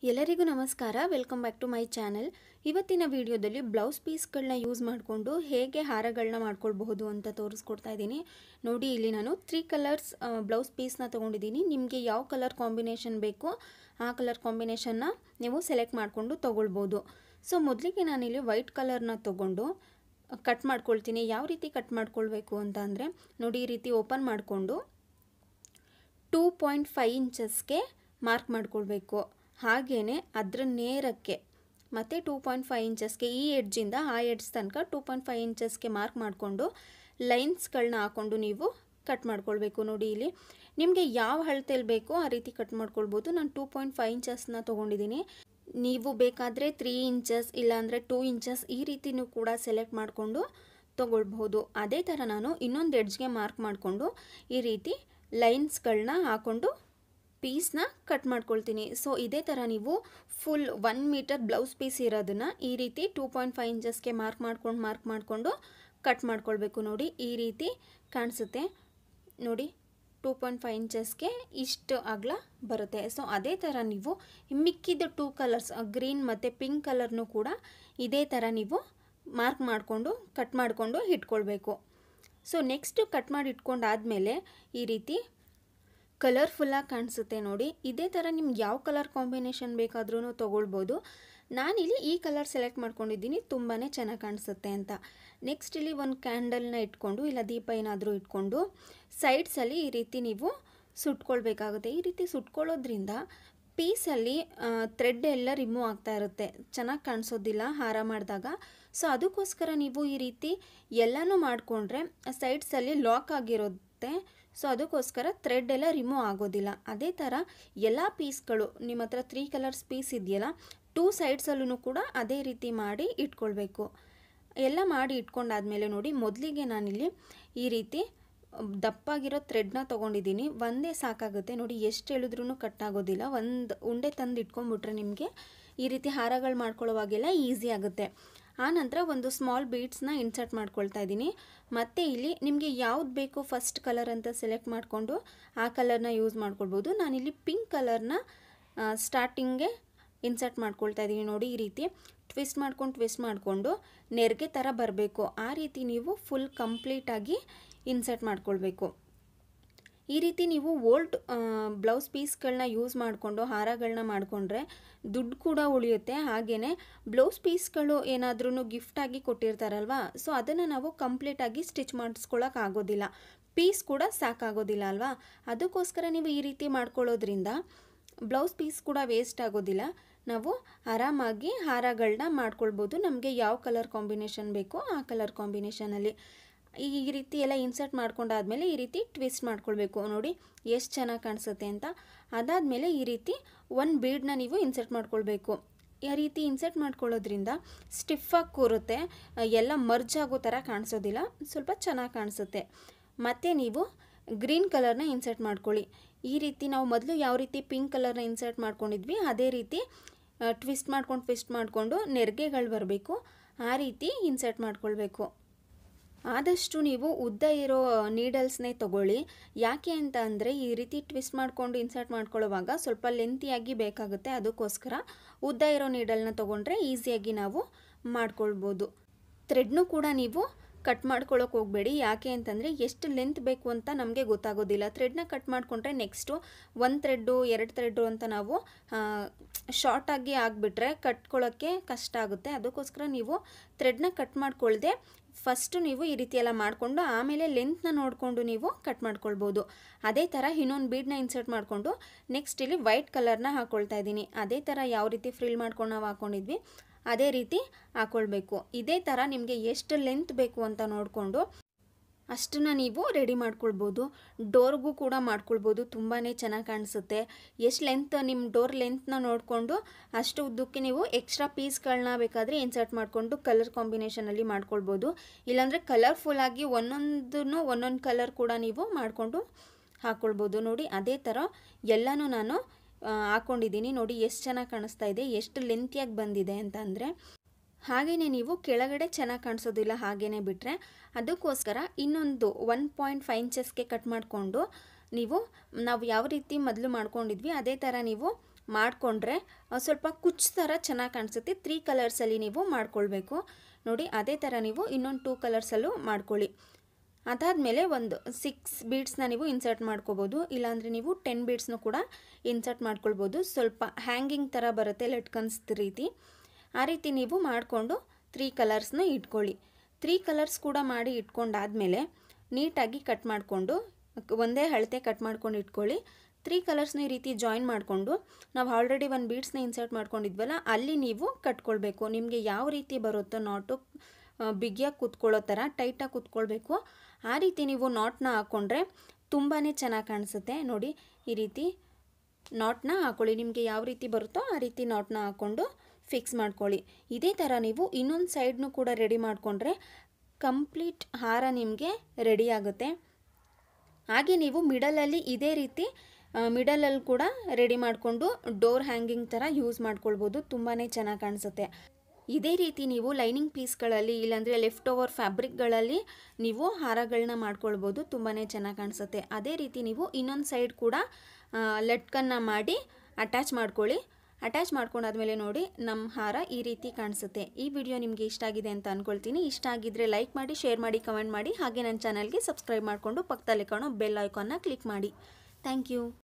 ಎಲ್ಲರಿಗೂ ನಮಸ್ಕಾರ welcome back to my channel ಇವತ್ತಿನ ವಿಡಿಯೋದಲ್ಲಿ ಬ್ಲೌಸ್ ಪೀಸ್ಗಳನ್ನ ಯೂಸ್ ಮಾಡಿಕೊಂಡು ಹೇಗೆ ಹಾರಗಳನ್ನ ಮಾಡ್ಕೊಳ್ಬಹುದು ಅಂತ ತೋರಿಸ್ಕೊಡ್ತಾ ಇದ್ದೀನಿ ನೋಡಿ ಇಲ್ಲಿ ನಾನು ತ್ರೀ ಕಲರ್ಸ್ ಬ್ಲೌಸ್ ಪೀಸ್ನ ತೊಗೊಂಡಿದ್ದೀನಿ ನಿಮಗೆ ಯಾವ ಕಲರ್ ಕಾಂಬಿನೇಷನ್ ಬೇಕೋ ಆ ಕಲರ್ ಕಾಂಬಿನೇಷನ್ನ ನೀವು ಸೆಲೆಕ್ಟ್ ಮಾಡಿಕೊಂಡು ತೊಗೊಳ್ಬೋದು ಸೊ ಮೊದಲಿಗೆ ನಾನಿಲ್ಲಿ ವೈಟ್ ಕಲರ್ನ ತೊಗೊಂಡು ಕಟ್ ಮಾಡ್ಕೊಳ್ತೀನಿ ಯಾವ ರೀತಿ ಕಟ್ ಮಾಡ್ಕೊಳ್ಬೇಕು ಅಂತ ಅಂದರೆ ನೋಡಿ ಈ ರೀತಿ ಓಪನ್ ಮಾಡಿಕೊಂಡು ಟೂ ಪಾಯಿಂಟ್ ಫೈವ್ ಇಂಚಸ್ಗೆ ಮಾರ್ಕ್ ಮಾಡ್ಕೊಳ್ಬೇಕು ಹಾಗೆಯೇ ಅದರ ನೇರಕ್ಕೆ ಮತ್ತು ಟೂ ಪಾಯಿಂಟ್ ಫೈವ್ ಇಂಚಸ್ಗೆ ಈ ಎಡ್ಜಿಂದ ಆ ಎಡ್ಜ್ ತನಕ ಟೂ ಪಾಯಿಂಟ್ ಫೈವ್ ಇಂಚಸ್ಗೆ ಮಾರ್ಕ್ ಮಾಡಿಕೊಂಡು ಲೈನ್ಸ್ಗಳನ್ನ ಹಾಕ್ಕೊಂಡು ನೀವು ಕಟ್ ಮಾಡ್ಕೊಳ್ಬೇಕು ನೋಡಿ ಇಲ್ಲಿ ನಿಮಗೆ ಯಾವ ಅಳತೆಯಲ್ಲಿ ಬೇಕೋ ಆ ರೀತಿ ಕಟ್ ಮಾಡ್ಕೊಳ್ಬೋದು ನಾನು ಟೂ ಪಾಯಿಂಟ್ ಫೈವ್ ಇಂಚಸ್ನ ತೊಗೊಂಡಿದ್ದೀನಿ ನೀವು ಬೇಕಾದರೆ ತ್ರೀ ಇಂಚಸ್ ಇಲ್ಲಾಂದರೆ ಟೂ ಇಂಚಸ್ ಈ ರೀತಿನೂ ಕೂಡ ಸೆಲೆಕ್ಟ್ ಮಾಡಿಕೊಂಡು ತೊಗೊಳ್ಬಹುದು ಅದೇ ಥರ ನಾನು ಇನ್ನೊಂದು ಎಡ್ಜ್ಗೆ ಮಾರ್ಕ್ ಮಾಡಿಕೊಂಡು ಈ ರೀತಿ ಲೈನ್ಸ್ಗಳನ್ನ ಹಾಕ್ಕೊಂಡು ಪೀಸ್ನ ಕಟ್ ಮಾಡ್ಕೊಳ್ತೀನಿ ಸೊ ಇದೇ ಥರ ನೀವು full one metre blouse piece ಇರೋದನ್ನು ಈ ರೀತಿ ಟೂ ಪಾಯಿಂಟ್ ಫೈವ್ ಇಂಚಸ್ಗೆ ಮಾರ್ಕ್ ಮಾಡ್ಕೊಂಡು ಮಾರ್ಕ್ ಮಾಡಿಕೊಂಡು ಕಟ್ ಮಾಡ್ಕೊಳ್ಬೇಕು ನೋಡಿ ಈ ರೀತಿ ಕಾಣಿಸುತ್ತೆ ನೋಡಿ ಟೂ ಪಾಯಿಂಟ್ ಫೈವ್ ಇಂಚಸ್ಗೆ ಇಷ್ಟು ಅಗಲ ಬರುತ್ತೆ ಸೊ ಅದೇ ಥರ ನೀವು ಮಿಕ್ಕಿದ ಟೂ ಕಲರ್ಸ್ ಗ್ರೀನ್ ಮತ್ತು ಪಿಂಕ್ ಕಲರ್ನೂ ಕೂಡ ಇದೇ ಥರ ನೀವು ಮಾರ್ಕ್ ಮಾಡಿಕೊಂಡು ಕಟ್ ಮಾಡಿಕೊಂಡು ಇಟ್ಕೊಳ್ಬೇಕು ಸೊ ನೆಕ್ಸ್ಟು ಕಟ್ ಮಾಡಿ ಇಟ್ಕೊಂಡಾದಮೇಲೆ ಈ ರೀತಿ ಕಲರ್ಫುಲ್ಲಾಗಿ ಕಾಣಿಸುತ್ತೆ ನೋಡಿ ಇದೇ ಥರ ನಿಮ್ಗೆ ಯಾವ ಕಲರ್ ಕಾಂಬಿನೇಷನ್ ಬೇಕಾದ್ರೂ ತೊಗೊಳ್ಬೋದು ನಾನಿಲ್ಲಿ ಈ ಕಲರ್ ಸೆಲೆಕ್ಟ್ ಮಾಡ್ಕೊಂಡಿದ್ದೀನಿ ತುಂಬಾ ಚೆನ್ನಾಗಿ ಕಾಣಿಸುತ್ತೆ ಅಂತ ನೆಕ್ಸ್ಟ್ ಇಲ್ಲಿ ಒಂದು ಕ್ಯಾಂಡಲ್ನ ಇಟ್ಕೊಂಡು ಇಲ್ಲ ದೀಪ ಏನಾದರೂ ಇಟ್ಕೊಂಡು ಸೈಡ್ಸಲ್ಲಿ ಈ ರೀತಿ ನೀವು ಸುಟ್ಕೊಳ್ಬೇಕಾಗುತ್ತೆ ಈ ರೀತಿ ಸುಟ್ಕೊಳ್ಳೋದ್ರಿಂದ ಪೀಸಲ್ಲಿ ಥ್ರೆಡ್ ಎಲ್ಲ ರಿಮೂವ್ ಆಗ್ತಾ ಇರುತ್ತೆ ಚೆನ್ನಾಗಿ ಕಾಣಿಸೋದಿಲ್ಲ ಹಾರ ಮಾಡಿದಾಗ ಸೊ ಅದಕ್ಕೋಸ್ಕರ ನೀವು ಈ ರೀತಿ ಎಲ್ಲನೂ ಮಾಡಿಕೊಂಡ್ರೆ ಸೈಡ್ಸಲ್ಲಿ ಲಾಕ್ ಆಗಿರುತ್ತೆ ಸೊ ಅದಕ್ಕೋಸ್ಕರ ಥ್ರೆಡ್ ಎಲ್ಲ ರಿಮೂವ್ ಆಗೋದಿಲ್ಲ ಅದೇ ಥರ ಎಲ್ಲ ಪೀಸ್ಗಳು ನಿಮ್ಮ ಹತ್ರ ತ್ರೀ ಕಲರ್ಸ್ ಪೀಸ್ ಇದೆಯಲ್ಲ ಟೂ ಸೈಡ್ಸಲ್ಲೂ ಕೂಡ ಅದೇ ರೀತಿ ಮಾಡಿ ಇಟ್ಕೊಳ್ಬೇಕು ಎಲ್ಲ ಮಾಡಿ ಇಟ್ಕೊಂಡಾದ್ಮೇಲೆ ನೋಡಿ ಮೊದಲಿಗೆ ನಾನಿಲ್ಲಿ ಈ ರೀತಿ ದಪ್ಪಾಗಿರೋ ಥ್ರೆಡ್ನ ತೊಗೊಂಡಿದ್ದೀನಿ ಒಂದೇ ಸಾಕಾಗುತ್ತೆ ನೋಡಿ ಎಷ್ಟು ಹೇಳಿದ್ರೂ ಕಟ್ ಆಗೋದಿಲ್ಲ ಒಂದು ಉಂಡೆ ತಂದು ಇಟ್ಕೊಂಡ್ಬಿಟ್ರೆ ನಿಮಗೆ ಈ ರೀತಿ ಹಾರಗಳು ಮಾಡ್ಕೊಳ್ಳೋವಾಗೆಲ್ಲ ಈಸಿ ಆಗುತ್ತೆ ಆನಂತರ ಒಂದು ಸ್ಮಾಲ್ ಬೀಡ್ಸ್ನ ಇನ್ಸರ್ಟ್ ಮಾಡ್ಕೊಳ್ತಾ ಇದ್ದೀನಿ ಮತ್ತು ಇಲ್ಲಿ ನಿಮಗೆ ಯಾವ್ದು ಬೇಕು ಫಸ್ಟ್ ಕಲರ್ ಅಂತ ಸೆಲೆಕ್ಟ್ ಮಾಡಿಕೊಂಡು ಆ ಕಲರ್ನ ಯೂಸ್ ಮಾಡ್ಕೊಳ್ಬೋದು ನಾನಿಲ್ಲಿ ಪಿಂಕ್ ಕಲರ್ನ ಸ್ಟಾರ್ಟಿಂಗ್ಗೆ ಇನ್ಸರ್ಟ್ ಮಾಡ್ಕೊಳ್ತಾ ಇದ್ದೀನಿ ನೋಡಿ ಈ ರೀತಿ ಟ್ವಿಸ್ಟ್ ಮಾಡ್ಕೊಂಡು ಟ್ವಿಸ್ಟ್ ಮಾಡಿಕೊಂಡು ನೆರಿಗೆ ಥರ ಬರಬೇಕು ಆ ರೀತಿ ನೀವು ಫುಲ್ ಕಂಪ್ಲೀಟಾಗಿ ಇನ್ಸರ್ಟ್ ಮಾಡ್ಕೊಳ್ಬೇಕು ಈ ರೀತಿ ನೀವು ಓಲ್ಡ್ ಬ್ಲೌಸ್ ಪೀಸ್ಗಳನ್ನ ಯೂಸ್ ಮಾಡಿಕೊಂಡು ಹಾರಗಳನ್ನ ಮಾಡಿಕೊಂಡ್ರೆ ದುಡ್ಡು ಕೂಡ ಉಳಿಯುತ್ತೆ ಹಾಗೆಯೇ ಬ್ಲೌಸ್ ಪೀಸ್ಗಳು ಏನಾದ್ರೂ ಗಿಫ್ಟಾಗಿ ಕೊಟ್ಟಿರ್ತಾರಲ್ವ ಸೊ ಅದನ್ನು ನಾವು ಕಂಪ್ಲೀಟಾಗಿ ಸ್ಟಿಚ್ ಮಾಡಿಸ್ಕೊಳ್ಳೋಕೆ ಆಗೋದಿಲ್ಲ ಪೀಸ್ ಕೂಡ ಸಾಕಾಗೋದಿಲ್ಲ ಅಲ್ವಾ ಅದಕ್ಕೋಸ್ಕರ ನೀವು ಈ ರೀತಿ ಮಾಡ್ಕೊಳ್ಳೋದ್ರಿಂದ ಬ್ಲೌಸ್ ಪೀಸ್ ಕೂಡ ವೇಸ್ಟ್ ಆಗೋದಿಲ್ಲ ನಾವು ಆರಾಮಾಗಿ ಹಾರಗಳನ್ನ ಮಾಡ್ಕೊಳ್ಬೋದು ನಮಗೆ ಯಾವ ಕಲರ್ ಕಾಂಬಿನೇಷನ್ ಬೇಕೋ ಆ ಕಲರ್ ಕಾಂಬಿನೇಷನಲ್ಲಿ ಈ ರೀತಿ ಎಲ್ಲ ಇನ್ಸರ್ಟ್ ಮಾಡ್ಕೊಂಡಾದ್ಮೇಲೆ ಈ ರೀತಿ ಟ್ವಿಸ್ಟ್ ಮಾಡ್ಕೊಳ್ಬೇಕು ನೋಡಿ ಎಷ್ಟು ಚೆನ್ನಾಗಿ ಕಾಣಿಸುತ್ತೆ ಅಂತ ಅದಾದಮೇಲೆ ಈ ರೀತಿ ಒಂದು ಬೀಡನ್ನ ನೀವು ಇನ್ಸರ್ಟ್ ಮಾಡ್ಕೊಳ್ಬೇಕು ಈ ರೀತಿ ಇನ್ಸರ್ಟ್ ಮಾಡ್ಕೊಳ್ಳೋದ್ರಿಂದ ಸ್ಟಿಫಾಗಿ ಕೂರುತ್ತೆ ಎಲ್ಲ ಮರ್ಜ್ ಆಗೋ ಥರ ಕಾಣಿಸೋದಿಲ್ಲ ಸ್ವಲ್ಪ ಚೆನ್ನಾಗಿ ಕಾಣಿಸುತ್ತೆ ಮತ್ತು ನೀವು ಗ್ರೀನ್ ಕಲರ್ನ ಇನ್ಸರ್ಟ್ ಮಾಡ್ಕೊಳ್ಳಿ ಈ ರೀತಿ ನಾವು ಮೊದಲು ಯಾವ ರೀತಿ ಪಿಂಕ್ ಕಲರ್ನ ಇನ್ಸರ್ಟ್ ಮಾಡ್ಕೊಂಡಿದ್ವಿ ಅದೇ ರೀತಿ ಟ್ವಿಸ್ಟ್ ಮಾಡ್ಕೊಂಡು ಟ್ವಿಸ್ಟ್ ಮಾಡಿಕೊಂಡು ನೆರಿಗೆಗಳು ಬರಬೇಕು ಆ ರೀತಿ ಇನ್ಸರ್ಟ್ ಮಾಡ್ಕೊಳ್ಬೇಕು ಆದಷ್ಟು ನೀವು ಉದ್ದ ಇರೋ ನೀಡಲ್ಸ್ನೇ ತೊಗೊಳ್ಳಿ ಯಾಕೆ ಅಂತ ಅಂದರೆ ಈ ರೀತಿ ಟ್ವಿಸ್ಟ್ ಮಾಡಿಕೊಂಡು ಇನ್ಸರ್ಟ್ ಮಾಡ್ಕೊಳ್ಳೋವಾಗ ಸ್ವಲ್ಪ ಲೆಂತಿಯಾಗಿ ಬೇಕಾಗುತ್ತೆ ಅದಕ್ಕೋಸ್ಕರ ಉದ್ದ ಇರೋ ನೀಡಲ್ನ ತೊಗೊಂಡ್ರೆ ಈಸಿಯಾಗಿ ನಾವು ಮಾಡ್ಕೊಳ್ಬೋದು ಥ್ರೆಡ್ನು ಕೂಡ ನೀವು ಕಟ್ ಮಾಡ್ಕೊಳ್ಳೋಕೆ ಹೋಗಬೇಡಿ ಯಾಕೆ ಅಂತಂದರೆ ಎಷ್ಟು ಲೆಂತ್ ಬೇಕು ಅಂತ ನಮಗೆ ಗೊತ್ತಾಗೋದಿಲ್ಲ ಥ್ರೆಡ್ನ ಕಟ್ ಮಾಡಿಕೊಂಡ್ರೆ ನೆಕ್ಸ್ಟು ಒಂದು ಥ್ರೆಡ್ಡು ಎರಡು ಥ್ರೆಡ್ಡು ಅಂತ ನಾವು ಶಾರ್ಟಾಗಿ ಆಗಿಬಿಟ್ರೆ ಕಟ್ಕೊಳ್ಳೋಕ್ಕೆ ಕಷ್ಟ ಆಗುತ್ತೆ ಅದಕ್ಕೋಸ್ಕರ ನೀವು ಥ್ರೆಡ್ನ ಕಟ್ ಮಾಡ್ಕೊಳ್ದೆ ಫಸ್ಟು ನೀವು ಈ ರೀತಿ ಎಲ್ಲ ಮಾಡಿಕೊಂಡು ಆಮೇಲೆ ಲೆಂತ್ನ ನೋಡಿಕೊಂಡು ನೀವು ಕಟ್ ಮಾಡ್ಕೊಳ್ಬೋದು ಅದೇ ಥರ ಇನ್ನೊಂದು ಬೀಡನ್ನ ಇನ್ಸರ್ಟ್ ಮಾಡಿಕೊಂಡು ನೆಕ್ಸ್ಟ್ ಇಲ್ಲಿ ವೈಟ್ ಕಲರ್ನ ಹಾಕ್ಕೊಳ್ತಾ ಇದ್ದೀನಿ ಅದೇ ಥರ ಯಾವ ರೀತಿ ಫ್ರಿಲ್ ಮಾಡ್ಕೊಂಡು ನಾವು ಹಾಕ್ಕೊಂಡಿದ್ವಿ ಅದೇ ರೀತಿ ಹಾಕ್ಕೊಳ್ಬೇಕು ಇದೇ ಥರ ನಿಮಗೆ ಎಷ್ಟು ಲೆಂತ್ ಬೇಕು ಅಂತ ನೋಡಿಕೊಂಡು ಅಷ್ಟನ್ನು ನೀವು ರೆಡಿ ಮಾಡ್ಕೊಳ್ಬೋದು ಡೋರ್ಗೂ ಕೂಡ ಮಾಡ್ಕೊಳ್ಬೋದು ತುಂಬಾ ಚೆನ್ನಾಗಿ ಕಾಣಿಸುತ್ತೆ ಎಷ್ಟು ಲೆಂತ್ ನಿಮ್ಮ ಡೋರ್ ಲೆಂತ್ನ ನೋಡಿಕೊಂಡು ಅಷ್ಟು ಉದ್ದಕ್ಕೆ ನೀವು ಎಕ್ಸ್ಟ್ರಾ ಪೀಸ್ಗಳನ್ನ ಬೇಕಾದರೆ ಇನ್ಸರ್ಟ್ ಮಾಡಿಕೊಂಡು ಕಲರ್ ಕಾಂಬಿನೇಷನಲ್ಲಿ ಮಾಡ್ಕೊಳ್ಬೋದು ಇಲ್ಲಾಂದರೆ ಕಲರ್ಫುಲ್ಲಾಗಿ ಒಂದೊಂದನ್ನು ಒಂದೊಂದು ಕಲರ್ ಕೂಡ ನೀವು ಮಾಡಿಕೊಂಡು ಹಾಕ್ಕೊಳ್ಬೋದು ನೋಡಿ ಅದೇ ಥರ ಎಲ್ಲನೂ ನಾನು ಹಾಕ್ಕೊಂಡಿದ್ದೀನಿ ನೋಡಿ ಎಷ್ಟು ಚೆನ್ನಾಗಿ ಕಾಣಿಸ್ತಾ ಇದೆ ಎಷ್ಟು ಲೆಂತಿಯಾಗಿ ಬಂದಿದೆ ಅಂತ ಅಂದರೆ ಹಾಗೆಯೇ ನೀವು ಕೆಳಗಡೆ ಚೆನ್ನಾಗಿ ಕಾಣಿಸೋದಿಲ್ಲ ಹಾಗೇ ಬಿಟ್ಟರೆ ಅದಕ್ಕೋಸ್ಕರ ಇನ್ನೊಂದು ಒನ್ ಪಾಯಿಂಟ್ ಫೈವ್ ಇಂಚಸ್ಗೆ ಕಟ್ ಮಾಡಿಕೊಂಡು ನೀವು ನಾವು ಯಾವ ರೀತಿ ಮೊದಲು ಮಾಡ್ಕೊಂಡಿದ್ವಿ ಅದೇ ಥರ ನೀವು ಮಾಡಿಕೊಂಡ್ರೆ ಸ್ವಲ್ಪ ಕುಚ್ಚು ಥರ ಚೆನ್ನಾಗಿ ಕಾಣಿಸುತ್ತೆ ತ್ರೀ ಕಲರ್ಸಲ್ಲಿ ನೀವು ಮಾಡ್ಕೊಳ್ಬೇಕು ನೋಡಿ ಅದೇ ಥರ ನೀವು ಇನ್ನೊಂದು ಟೂ ಕಲರ್ಸಲ್ಲೂ ಮಾಡ್ಕೊಳ್ಳಿ ಅದಾದಮೇಲೆ ಒಂದು ಸಿಕ್ಸ್ ಬೀಡ್ಸ್ನ ನೀವು ಇನ್ಸರ್ಟ್ ಮಾಡ್ಕೋಬೋದು ಇಲ್ಲಾಂದರೆ ನೀವು ಟೆನ್ ಬೀಡ್ಸ್ನು ಕೂಡ ಇನ್ಸರ್ಟ್ ಮಾಡ್ಕೊಳ್ಬೋದು ಸ್ವಲ್ಪ ಹ್ಯಾಂಗಿಂಗ್ ಥರ ಬರುತ್ತೆ ಲಟ್ಕನ್ಸ್ ರೀತಿ ಆ ರೀತಿ ನೀವು ಮಾಡಿಕೊಂಡು ತ್ರೀ ಕಲರ್ಸ್ನ ಇಟ್ಕೊಳ್ಳಿ ತ್ರೀ ಕಲರ್ಸ್ ಕೂಡ ಮಾಡಿ ಇಟ್ಕೊಂಡಾದಮೇಲೆ ನೀಟಾಗಿ ಕಟ್ ಮಾಡಿಕೊಂಡು ಒಂದೇ ಅಳತೆ ಕಟ್ ಮಾಡ್ಕೊಂಡು ಇಟ್ಕೊಳ್ಳಿ ತ್ರೀ ಕಲರ್ಸ್ನ ಈ ರೀತಿ ಜಾಯಿನ್ ಮಾಡಿಕೊಂಡು ನಾವು ಆಲ್ರೆಡಿ ಒಂದು ಬೀಡ್ಸ್ನ ಇನ್ಸರ್ಟ್ ಮಾಡ್ಕೊಂಡಿದ್ವಲ್ಲ ಅಲ್ಲಿ ನೀವು ಕಟ್ಕೊಳ್ಬೇಕು ನಿಮಗೆ ಯಾವ ರೀತಿ ಬರುತ್ತೋ ನಾಟು ಬಿಗಿಯಾಗಿ ಕೂತ್ಕೊಳ್ಳೋ ಥರ ಟೈಟಾಗಿ ಕೂತ್ಕೊಳ್ಬೇಕು ಆ ರೀತಿ ನೀವು ನಾಟ್ನ ಹಾಕ್ಕೊಂಡ್ರೆ ತುಂಬಾ ಚೆನ್ನಾಗಿ ಕಾಣಿಸುತ್ತೆ ನೋಡಿ ಈ ರೀತಿ ನಾಟ್ನ ಹಾಕ್ಕೊಳ್ಳಿ ನಿಮಗೆ ಯಾವ ರೀತಿ ಬರುತ್ತೋ ಆ ರೀತಿ ನಾಟ್ನ ಹಾಕ್ಕೊಂಡು ಫಿಕ್ಸ್ ಮಾಡ್ಕೊಳ್ಳಿ ಇದೇ ಥರ ನೀವು ಇನ್ನೊಂದು ಸೈಡ್ನು ಕೂಡ ರೆಡಿ ಮಾಡಿಕೊಂಡ್ರೆ ಕಂಪ್ಲೀಟ್ ಹಾರ ನಿಮಗೆ ರೆಡಿ ಆಗುತ್ತೆ ಹಾಗೆ ನೀವು ಮಿಡಲಲ್ಲಿ ಇದೇ ರೀತಿ ಮಿಡಲಲ್ಲಿ ಕೂಡ ರೆಡಿ ಮಾಡಿಕೊಂಡು ಡೋರ್ ಹ್ಯಾಂಗಿಂಗ್ ಥರ ಯೂಸ್ ಮಾಡ್ಕೊಳ್ಬೋದು ತುಂಬಾ ಚೆನ್ನಾಗಿ ಕಾಣಿಸುತ್ತೆ ಇದೇ ರೀತಿ ನೀವು ಲೈನಿಂಗ್ ಪೀಸ್ಗಳಲ್ಲಿ ಇಲ್ಲಾಂದರೆ ಲೆಫ್ಟ್ ಓವರ್ ಫ್ಯಾಬ್ರಿಕ್ಗಳಲ್ಲಿ ನೀವು ಹಾರಗಳನ್ನ ಮಾಡ್ಕೊಳ್ಬೋದು ತುಂಬಾ ಚೆನ್ನಾಗಿ ಕಾಣಿಸುತ್ತೆ ಅದೇ ರೀತಿ ನೀವು ಇನ್ನೊಂದು ಸೈಡ್ ಕೂಡ ಲಟ್ಕನ್ನ ಮಾಡಿ ಅಟ್ಯಾಚ್ ಮಾಡ್ಕೊಳ್ಳಿ ಅಟ್ಯಾಚ್ ಮಾಡ್ಕೊಂಡಾದ್ಮೇಲೆ ನೋಡಿ ನಮ್ಮ ಹಾರ ಈ ರೀತಿ ಕಾಣಿಸುತ್ತೆ ಈ ವಿಡಿಯೋ ನಿಮಗೆ ಇಷ್ಟ ಆಗಿದೆ ಅಂತ ಅಂದ್ಕೊಳ್ತೀನಿ ಇಷ್ಟ ಆಗಿದ್ದರೆ ಲೈಕ್ ಮಾಡಿ ಶೇರ್ ಮಾಡಿ ಕಮೆಂಟ್ ಮಾಡಿ ಹಾಗೆ ನನ್ನ ಚಾನಲ್ಗೆ ಸಬ್ಸ್ಕ್ರೈಬ್ ಮಾಡಿಕೊಂಡು ಪಕ್ಕದಲ್ಲಿ ಕಾಣೋ ಬೆಲ್ ಐಕಾನ್ನ ಕ್ಲಿಕ್ ಮಾಡಿ ಥ್ಯಾಂಕ್ ಯು